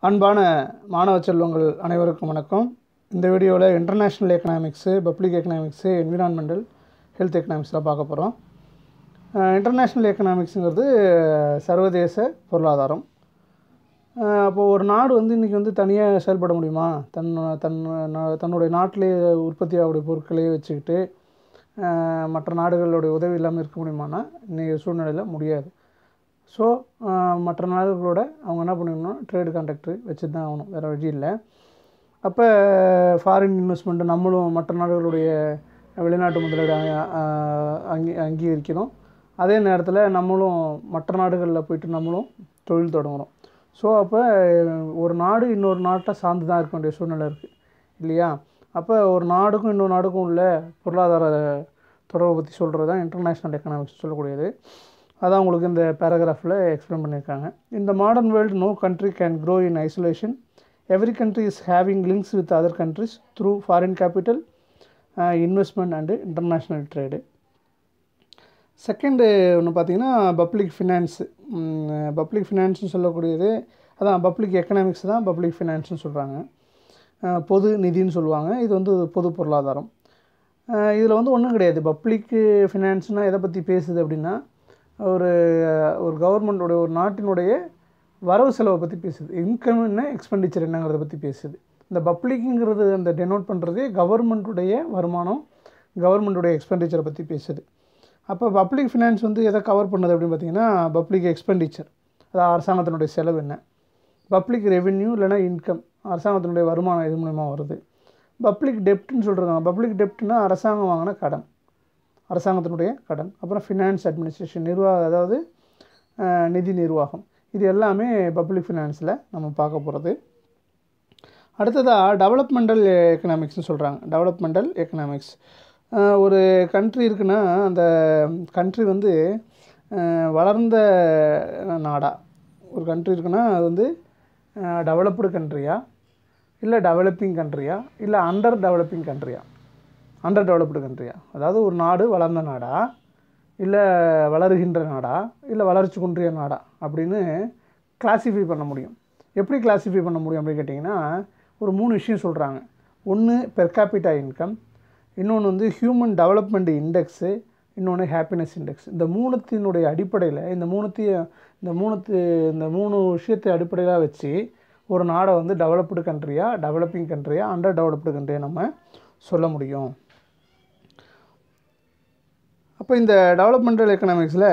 அன்பான மாணவ செல்வங்கள் அனைவருக்கும் வணக்கம் இந்த வீடியோவில் international economics public economics environmental health எக்கனாமிக்ஸ்லாம் பார்க்க போகிறோம் இன்டர்நேஷ்னல் எக்கனாமிக்ஸுங்கிறது சர்வதேச பொருளாதாரம் அப்போது ஒரு நாடு வந்து இன்றைக்கி வந்து தனியாக செயல்பட முடியுமா தன் தன் நா- தன்னுடைய நாட்டிலே உற்பத்தி ஆகக்கூடிய பொருட்களையே வச்சுக்கிட்டு அஹ், மற்ற நாடுகளுடைய உதவி இல்லாமல் இருக்க முடியுமானா இன்றைய சூழ்நிலையில் முடியாது ஸோ மற்ற நாடுகளோட அவங்க என்ன பண்ணிக்கணும் ட்ரேடு கான்ட்ராக்ட் வச்சு தான் ஆகணும் வேறு வழி இல்லை அப்போ ஃபாரின் இன்வெஸ்ட்மெண்ட்டு நம்மளும் மற்ற நாடுகளுடைய வெளிநாட்டு முதலீடு அ- அ- அங்கீ அங்கீகரிக்கணும் அதே நேரத்தில் நம்மளும் மற்ற நாடுகளில் போயிட்டு நம்மளும் தொழில் தொடங்குறோம் ஸோ அப்போ ஒரு நாடு இன்னொரு நாட்டை சார்ந்து தான் இருக்க வேண்டிய சூழ்நிலை இருக்குது இல்லையா அப்போ ஒரு நாடுக்கும் இன்னொரு நாடுக்கும் உள்ள பொருளாதார தொடர்பை பற்றி சொல்கிறது தான் இன்டர்நேஷ்னல் எக்கனாமிக்ஸ் சொல்லக்கூடியது அதான் உங்களுக்கு இந்த பேராகிராஃபில் எக்ஸ்பிளைன் பண்ணியிருக்காங்க இந்த modern world no country can grow in isolation every country is having links with other countries through foreign capital investment and international trade second ஒன்று பார்த்தீங்கன்னா பப்ளிக் ஃபினான்ஸு பப்ளிக் ஃபினான்ஸ்னு சொல்லக்கூடியது அதான் பப்ளிக் எக்கனாமிக்ஸ் தான் பப்ளிக் ஃபினான்ஸ்னு சொல்கிறாங்க பொது நிதின்னு சொல்லுவாங்க இது வந்து பொது பொருளாதாரம் இதில் வந்து ஒன்றும் கிடையாது பப்ளிக்கு ஃபினான்ஸ்னால் எதை பற்றி பேசுது அப்படின்னா ஒரு ஒரு கவர்மெண்ட்டோடைய ஒரு நாட்டினுடைய வரவு செலவை பற்றி பேசுது இன்கம் என்ன எக்ஸ்பெண்டிச்சர் என்னங்கிறத பற்றி பேசுது இந்த பப்ளிக்குங்கிறது அந்த டெனோட் பண்ணுறதே கவர்மெண்ட்டுடைய வருமானம் கவர்மெண்ட்டுடைய எக்ஸ்பெண்டிச்சரை பற்றி பேசுது அப்போ பப்ளிக் ஃபினான்ஸ் வந்து எதை கவர் பண்ணுது அப்படின்னு பார்த்தீங்கன்னா பப்ளிக் எக்ஸ்பெண்டிச்சர் அதாவது அரசாங்கத்தினுடைய செலவு என்ன பப்ளிக் ரெவென்யூ இல்லைன்னா இன்கம் அரசாங்கத்தினுடைய வருமானம் இது மூலயமா வருது பப்ளிக் டெப்ட்னு சொல்கிறாங்க பப்ளிக் டெப்ட்னா அரசாங்கம் வாங்கின கடன் அரசாங்கத்தினுடைய கடன் அப்புறம் ஃபினான்ஸ் அட்மினிஸ்ட்ரேஷன் நிர்வாகம் அதாவது அஹ், நிதி நிர்வாகம் இது எல்லாமே பப்ளிக் ஃபினான்ஸில் நம்ம பார்க்க போகிறது அடுத்ததாக டெவலப்மெண்டல் எக்கனாமிக்ஸ்னு சொல்கிறாங்க டெவலப்மெண்டல் எக்கனாமிக்ஸ் ஒரு கண்ட்ரி இருக்குன்னா அந்த கண்ட்ரி வந்து அஹ், வளர்ந்த நாடா ஒரு கண்ட்ரி இருக்குன்னா அது வந்து டெவலப்டு கண்ட்ரியா இல்லை டெவலப்பிங் கண்ட்ரியா இல்லை அண்டர் டெவலப்பிங் கண்ட்ரியா அண்டர் டெவலப்டு கண்ட்ரியா அதாவது ஒரு நாடு வளர்ந்த நாடா இல்லை வளருகின்ற நாடா இல்லை வளர்ச்சி குன்றிய நாடா அப்படின்னு கிளாஸிஃபை பண்ண முடியும் எப்படி கிளாஸிஃபை பண்ண முடியும் அப்படின்னு கேட்டிங்கன்னா ஒரு மூணு விஷயம் சொல்கிறாங்க ஒன்று பெர் கேபிட்டா இன்கம் இன்னொன்று வந்து ஹியூமன் டெவலப்மெண்ட் இண்டெக்ஸு இன்னொன்று ஹாப்பினஸ் இண்டெக்ஸ் இந்த மூணுத்தினுடைய அடிப்படையில் இந்த மூணுத்தையும் இந்த மூணுத்து இந்த மூணு விஷயத்தை அடிப்படையாக வச்சு ஒரு நாடை வந்து டெவலப்டு கண்ட்ரியா டெவலப்பிங் கண்ட்ரியா அண்டர் டெவலப்டு கண்ட்ரியா நம்ம சொல்ல முடியும் அப்போ இந்த டெவலப்மெண்டல் எக்கனாமிக்ஸில்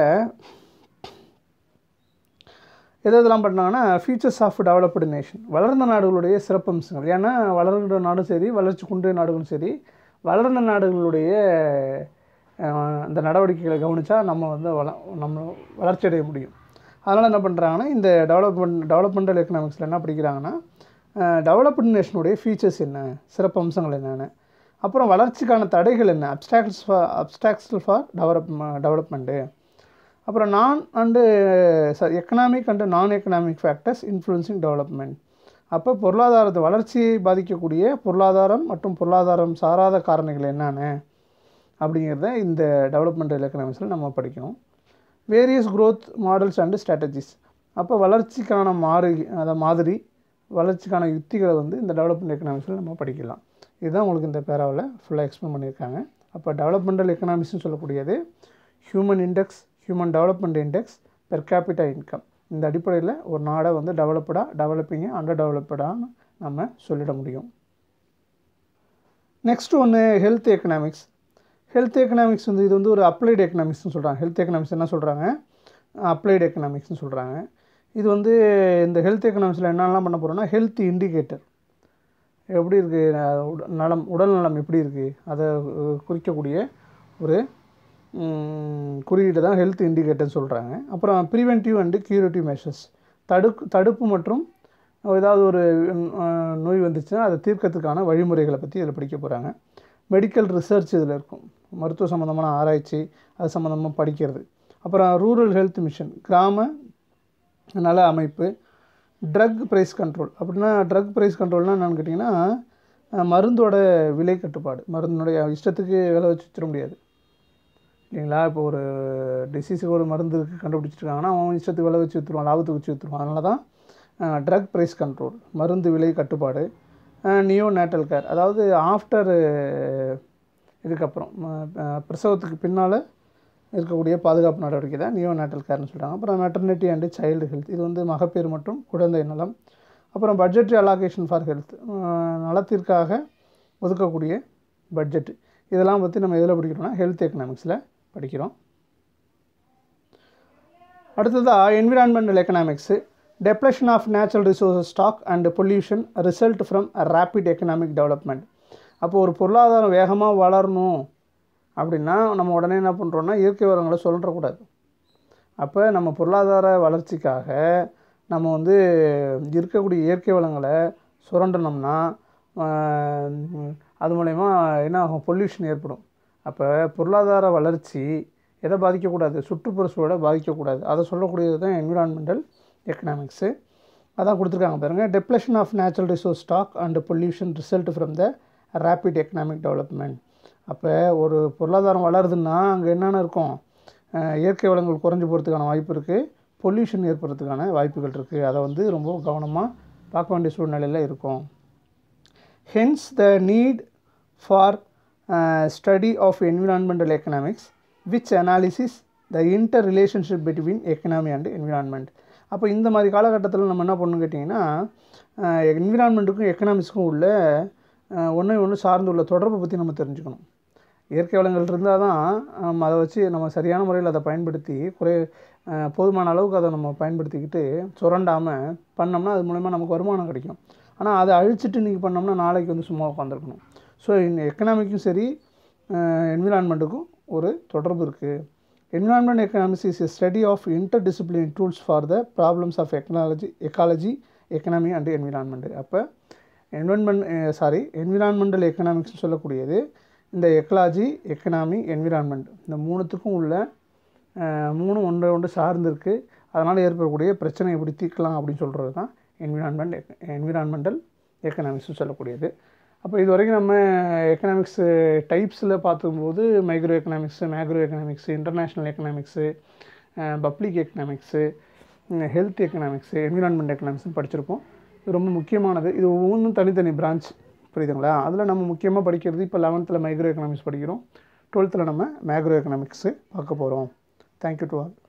எது எதெல்லாம் பண்ணாங்கன்னா ஃபீச்சர்ஸ் ஆஃப் டெவலப்டு நேஷன் வளர்ந்த நாடுகளுடைய சிறப்பம்சங்கள் ஏன்னா வளர்கிற நாடும் சரி வளர்ச்சி குன்றிய நாடுகளும் சரி வளர்ந்த நாடுகளுடைய அஹ், இந்த நடவடிக்கைகளை கவனித்தா நம்ம வந்து வள நம்ம வளர்ச்சி அடைய முடியும் அதனால் என்ன பண்ணுறாங்கன்னா இந்த டெவலப்மெண்ட் டெவலப்மெண்டல் எக்கனாமிக்ஸில் என்ன படிக்கிறாங்கன்னா டெவலப்டு நேஷனுடைய ஃபீச்சர்ஸ் என்ன சிறப்பு அம்சங்கள் என்னென்ன அப்புறம் வளர்ச்சிக்கான தடைகள் என்ன obstacles for obstacles for develop development அப்புறம் non and economic and non economic factors influencing development அப்போ பொருளாதாரத்தை வளர்ச்சியை பாதிக்கக்கூடிய பொருளாதாரம் மற்றும் பொருளாதாரம் சாராத காரணிகள் என்னென்ன அப்படிங்கிறத இந்த டெவலப்மெண்டல் எக்கனாமிக்ஸில் நம்ம படிக்கணும் various growth models and strategies அப்போ வளர்ச்சிக்கான மாறு அதை மாதிரி வளர்ச்சிக்கான யுத்திகளை வந்து இந்த டெவலப்மெண்ட் எக்கனாமிக்ஸில் நம்ம படிக்கலாம் இதுதான் உங்களுக்கு இந்த பேராவில் ஃபுல்லாக எக்ஸ்பிளைன் பண்ணியிருக்காங்க அப்போ டெவலப்மெண்டல் எக்கனாமிக்ஸ்னு சொல்லக்கூடியது human index human development index per capita income இந்த அடிப்படையில் ஒரு நாடை வந்து டெவலப்டாக டெவலப்பிங்கு அண்டர் டெவலப்டான்னு நம்ம சொல்லிட முடியும் நெக்ஸ்ட் ஒன்று ஹெல்த் எக்கனாமிக்ஸ் ஹெல்த் எக்கனாமிக்ஸ் வந்து இது வந்து ஒரு அப்ளைடு எக்கனாமிக்ஸ்னு சொல்கிறாங்க ஹெல்த் எக்கனாமிக்ஸ் என்ன சொல்கிறாங்க அப்ளைடு எக்கனாமிக்ஸ்னு சொல்கிறாங்க இது வந்து இந்த ஹெல்த் எக்கனாமிக்ஸில் என்னெல்லாம் பண்ண போகிறோம்னா ஹெல்த் இண்டிகேட்டர் எப்படி இருக்குது நலம் உடல் நலம் எப்படி இருக்குது அதை அஹ், குறிக்கக்கூடிய ஒரு ம், குறியீடு தான் ஹெல்த் இண்டிகேட்டர்னு சொல்கிறாங்க அப்புறம் ப்ரிவென்டிவ் அண்டு கியூரேட்டிவ் மெஷர்ஸ் தடுப்பு தடுப்பு மற்றும் ஏதாவது ஒரு அஹ், நோய் வந்துச்சுன்னா அதை தீர்க்கறதுக்கான வழிமுறைகளை பற்றி இதில் படிக்க போகிறாங்க மெடிக்கல் ரிசர்ச் இதில் இருக்கும் மருத்துவ சம்மந்தமான ஆராய்ச்சி அது சம்மந்தமாக படிக்கிறது அப்புறம் ரூரல் ஹெல்த் மிஷன் கிராம நல அமைப்பு ட்ரக் ப்ரைஸ் கண்ட்ரோல் அப்படின்னா ட்ரக் ப்ரைஸ் கண்ட்ரோல்னால் என்னென்னு கேட்டிங்கன்னா அஹ், மருந்தோட விலை கட்டுப்பாடு மருந்தினுடைய இஷ்டத்துக்கு விலை வச்சு வச்சிட முடியாது இல்லைங்களா இப்போ ஒரு டிசீஸுக்கு ஒரு மருந்து இருக்குது கண்டுபிடிச்சிருக்காங்கன்னா அவன் இஷ்டத்துக்கு விலை வச்சு விற்றுருவான் லாபத்துக்கு வச்சு விற்றுருவான் அதனால தான் ட்ரக் ப்ரைஸ் கண்ட்ரோல் மருந்து விலை கட்டுப்பாடு நியோ நேட்டல் கேர் அதாவது ஆஃப்டர் இதுக்கப்புறம் அஹ், பிரசவத்துக்கு பின்னால் இருக்கக்கூடிய பாதுகாப்பு நடவடிக்கை தான் நியோ நேட்டல் கேர்னு சொல்கிறாங்க அப்புறம் மெட்டர்னிட்டி அண்டு சைல்டு ஹெல்த் இது வந்து மகப்பேறு மற்றும் குழந்தை நலம் அப்புறம் பட்ஜெட்ரி அலாகேஷன் ஃபார் ஹெல்த் நலத்திற்காக ஒதுக்கக்கூடிய பட்ஜெட் இதெல்லாம் பற்றி நம்ம எதில் படிக்கிறோம்னா ஹெல்த் எக்கனாமிக்ஸில் படிக்கிறோம் அடுத்ததாக environmental economics depletion of natural resources stock and pollution result from rapid economic development அப்போ ஒரு பொருளாதாரம் வேகமாக வளரணும் அப்படின்னா நம்ம உடனே என்ன பண்ணுறோன்னா இயற்கை வளங்களை சொல்லிடக்கூடாது அப்போ நம்ம பொருளாதார வளர்ச்சிக்காக நம்ம வந்து இருக்கக்கூடிய இயற்கை வளங்களை சுரண்டனோம்னா ஆஹ், அது மூலயமா என்ன ஆகும் பொல்யூஷன் ஏற்படும் அப்போ பொருளாதார வளர்ச்சி எதை பாதிக்கக்கூடாது சுற்றுப்புற சூழலை பாதிக்கக்கூடாது அதை சொல்லக்கூடியது தான் என்விரான்மெண்டல் எக்கனாமிக்ஸு அதான் கொடுத்துருக்காங்க பாருங்கள் depletion of natural resource stock and pollution result from the rapid economic development அப்போ ஒரு பொருளாதாரம் வளருதுன்னா அங்கே என்னென்ன இருக்கும் அஹ் இயற்கை வளங்கள் குறைஞ்சு போகிறதுக்கான வாய்ப்பு இருக்குது பொல்யூஷன் ஏற்படுறதுக்கான வாய்ப்புகள் இருக்குது அதை வந்து ரொம்ப கவனமாக பார்க்க வேண்டிய சூழ்நிலையில் இருக்கும் hence the need for study of environmental economics which analysis the inter relationship between economy and environment அப்போ இந்த மாதிரி காலகட்டத்தில் நம்ம என்ன பண்ணணும் கேட்டிங்கன்னா என்விரான்மெண்ட்டுக்கும் எக்கனாமிக்ஸுக்கும் உள்ள ஒன்று ஒன்று சார்ந்துள்ள தொடர்பை பற்றி நம்ம தெரிஞ்சுக்கணும் இயற்கை வளங்கள் இருந்தால் தான் நம்ம அதை வச்சு நம்ம சரியான முறையில் அதை பயன்படுத்தி குறை அஹ், போதுமான அளவுக்கு அதை நம்ம பயன்படுத்திக்கிட்டு சுரண்டாமல் பண்ணோம்னா அது மூலமா நமக்கு வருமானம் கிடைக்கும் ஆனால் அதை அழிச்சிட்டு நீங்கள் பண்ணோம்னா நாளைக்கு வந்து சும்மா உட்காந்துருக்கணும் ஸோ இந்த எக்கனாமிக்கும் சரி என்விரான்மெண்ட்டுக்கும் ஒரு தொடர்பு இருக்குது environment economics is a study of inter discipline tools for the problems of econology ecology economy and environment அப்போ என்வென்மெண்ட் சாரி என்விரான்மெண்டல் எக்கனாமிக்ஸ்னு சொல்லக்கூடியது இந்த எக்கலாஜி எக்கனாமி என்விரான்மெண்ட் இந்த மூணுத்துக்கும் உள்ள அஹ், மூணு ஒன்றை ஒன்று சார்ந்திருக்கு அதனால் ஏற்படக்கூடிய பிரச்சனை எப்படி தீர்க்கலாம் அப்படின்னு சொல்கிறது தான் என்விரான்மெண்ட் என்விரான்மெண்டல் எக்கனாமிக்ஸ்னு சொல்லக்கூடியது அப்போ இது வரைக்கும் நம்ம எக்கனாமிக்ஸ் டைப்ஸில் பார்க்கும்போது micro economics macro economics international economics public economics health economics environment எக்கனாமிக்ஸ்னு படிச்சிருப்போம் இது ரொம்ப முக்கியமானது இது ஒவ்வொன்றும் தனித்தனி பிரான்ச் புரியுதுங்களா அதில் நம்ம முக்கியமாக படிக்கிறது இப்போ லெவன்த்தில் மைக்ரோ எக்கனாமிக்ஸ் படிக்கிறோம் டுவெல்த்தில் நம்ம மேக்ரோ எக்கனாமிக்ஸு பார்க்க போகிறோம் தேங்க்யூ டு ஆல்